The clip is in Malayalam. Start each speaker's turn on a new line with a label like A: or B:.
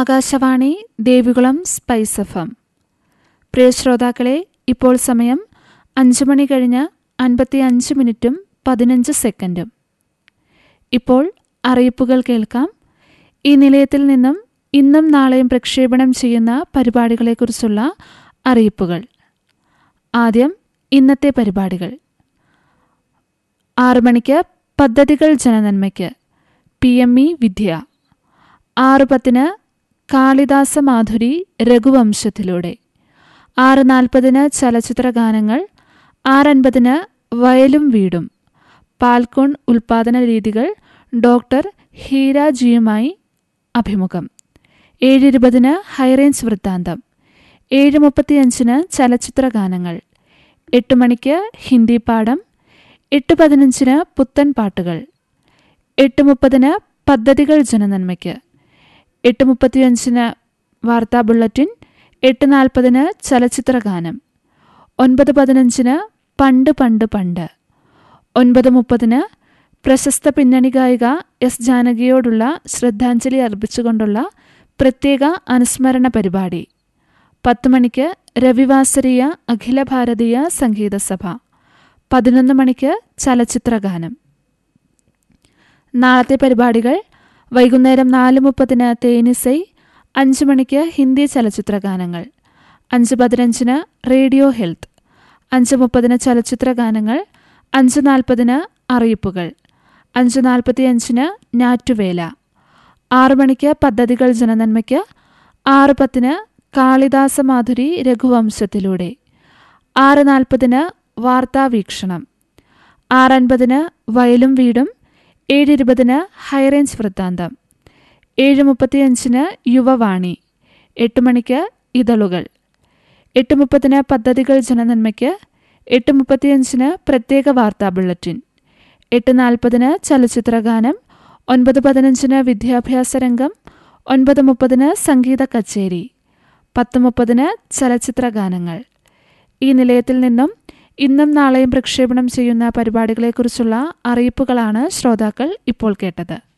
A: Akashvani Devikulam spice F M പ്രിയ ശ്രോതാക്കളെ ഇപ്പോൾ സമയം അഞ്ച് മണി കഴിഞ്ഞ് അൻപത്തി അഞ്ച് മിനിറ്റും പതിനഞ്ച് സെക്കൻഡും ഇപ്പോൾ അറിയിപ്പുകൾ കേൾക്കാം ഈ നിലയത്തിൽ നിന്നും ഇന്നും നാളെയും പ്രക്ഷേപണം ചെയ്യുന്ന പരിപാടികളെക്കുറിച്ചുള്ള അറിയിപ്പുകൾ ആദ്യം ഇന്നത്തെ പരിപാടികൾ ആറ് മണിക്ക് പദ്ധതികൾ ജനനന്മയ്ക്ക് പി എം ഇ വിദ്യ ആറ് പത്തിന് കാളിദാസ മാധുരി രഘുവംശത്തിലൂടെ ആറ് നാൽപ്പതിന് ചലച്ചിത്ര ഗാനങ്ങൾ ആറൻപതിന് വയലും വീടും പാൽക്കോൺ ഉൽപാദന രീതികൾ ഡോക്ടർ ഹീര ജിയുമായി അഭിമുഖം ഏഴ് ഇരുപതിന് ഹൈറേഞ്ച് വൃത്താന്തം ഏഴ് മുപ്പത്തിയഞ്ചിന് ചലച്ചിത്ര ഗാനങ്ങൾ എട്ട് മണിക്ക് ഹിന്ദി പാഠം എട്ട് പതിനഞ്ചിന് പുത്തൻ പാട്ടുകൾ എട്ട് മുപ്പതിന് പദ്ധതികൾ ജനനന്മയ്ക്ക് എട്ട് മുപ്പത്തിയഞ്ചിന് വാർത്താ ബുള്ളറ്റിൻ എട്ട് നാൽപ്പതിന് ചലച്ചിത്ര ഗാനം ഒൻപത് പതിനഞ്ചിന് പണ്ട് പണ്ട് പണ്ട് ഒൻപത് മുപ്പതിന് പ്രശസ്ത പിന്നണി ഗായിക എസ് ജാനകിയോടുള്ള ശ്രദ്ധാഞ്ജലി അർപ്പിച്ചുകൊണ്ടുള്ള പ്രത്യേക അനുസ്മരണ പരിപാടി പത്ത് മണിക്ക് രവിവാസരീയ അഖില ഭാരതീയ സംഗീത സഭ പതിനൊന്ന് മണിക്ക് ചലച്ചിത്ര ഗാനം നാളത്തെ പരിപാടികൾ വൈകുന്നേരം നാല് മുപ്പതിന് തേനിസൈ അഞ്ച് മണിക്ക് ഹിന്ദി ചലച്ചിത്ര ഗാനങ്ങൾ അഞ്ച് പതിനഞ്ചിന് റേഡിയോ ഹെൽത്ത് അഞ്ച് മുപ്പതിന് ചലച്ചിത്ര ഗാനങ്ങൾ അഞ്ച് നാൽപ്പതിന് അറിയിപ്പുകൾ അഞ്ച് നാൽപ്പത്തിയഞ്ചിന് ഞാറ്റുവേല ആറു മണിക്ക് പദ്ധതികൾ ജനനന്മയ്ക്ക് ആറ് പത്തിന് കാളിദാസ മാധുരി രഘുവംശത്തിലൂടെ ആറ് നാൽപ്പതിന് വാർത്താവീക്ഷണം ആറൻപതിന് വയലും വീടും ഏഴ് ഇരുപതിന് ഹൈറേഞ്ച് വൃത്താന്തം ഏഴ് മുപ്പത്തിയഞ്ചിന് യുവവാണി എട്ട് മണിക്ക് ഇതളുകൾ എട്ട് മുപ്പതിന് പദ്ധതികൾ ജനനന്മയ്ക്ക് എട്ട് മുപ്പത്തിയഞ്ചിന് പ്രത്യേക വാർത്താ ബുള്ളറ്റിൻ എട്ട് നാൽപ്പതിന് ചലച്ചിത്ര ഗാനം ഒൻപത് പതിനഞ്ചിന് വിദ്യാഭ്യാസ രംഗം ഒൻപത് മുപ്പതിന് സംഗീത കച്ചേരി പത്ത് മുപ്പതിന് ചലച്ചിത്ര ഗാനങ്ങൾ ഈ നിലയത്തിൽ നിന്നും ഇന്നും നാളെയും പ്രക്ഷേപണം ചെയ്യുന്ന പരിപാടികളെക്കുറിച്ചുള്ള അറിയിപ്പുകളാണ് ശ്രോതാക്കൾ ഇപ്പോൾ കേട്ടത്